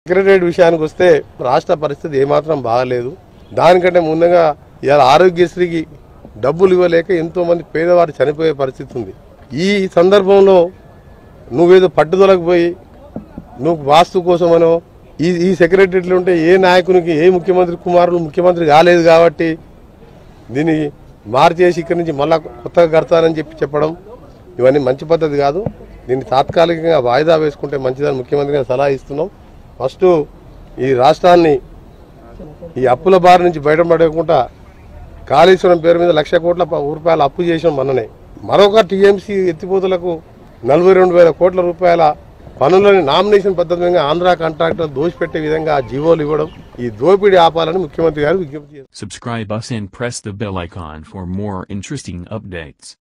Secretariat విషయానికి వస్తే రాష్ట్ర పరిస్థితి ఏమాత్రం బాగలేదు దానికంటే ముందుగా ఇవాళ ఆరోగ్యశ్రీకి డబ్బులు ఇవ్వలేక ఎంతో మంది పేదవారు చనిపోయే పరిస్థితి ఉంది ఈ సందర్భంలో నువ్వేదో పట్టుదలకు పోయి నువ్వు వాస్తు కోసమనో ఈ ఈ సెక్రటరీలో ఉంటే ఏ నాయకునికి ఏ ముఖ్యమంత్రి కుమారులు ముఖ్యమంత్రి కాలేదు కాబట్టి దీన్ని మార్చేసి ఇక్కడి నుంచి మళ్ళా కొత్తగా కడతానని చెప్పి చెప్పడం ఇవన్నీ మంచి పద్ధతి కాదు దీన్ని తాత్కాలికంగా వాయిదా వేసుకుంటే మంచిదని ముఖ్యమంత్రి గారు సలహా ఇస్తున్నాం ఫస్ట్ ఈ రాష్ట్రాన్ని ఈ అప్పుల బారి నుంచి బయటపడకుండా కాళేశ్వరం పేరు మీద లక్ష కోట్ల ప- రూపాయల అప్పు చేసిన మననే మరొక టీఎంసీ ఎత్తిపోతులకు నలభై రెండు వేల కోట్ల రూపాయల పనులని నామినేషన్ పద్ధతి మీద ఆంధ్ర కాంట్రాక్టర్ దోషిపెట్టే విధంగా ఆ జీవోలు ఇవ్వడం ఈ దోపిడీ ఆపాలని ముఖ్యమంత్రి గారు విజ్ఞప్తి చేశారు Subscribe us and press the bell icon for more interesting updates.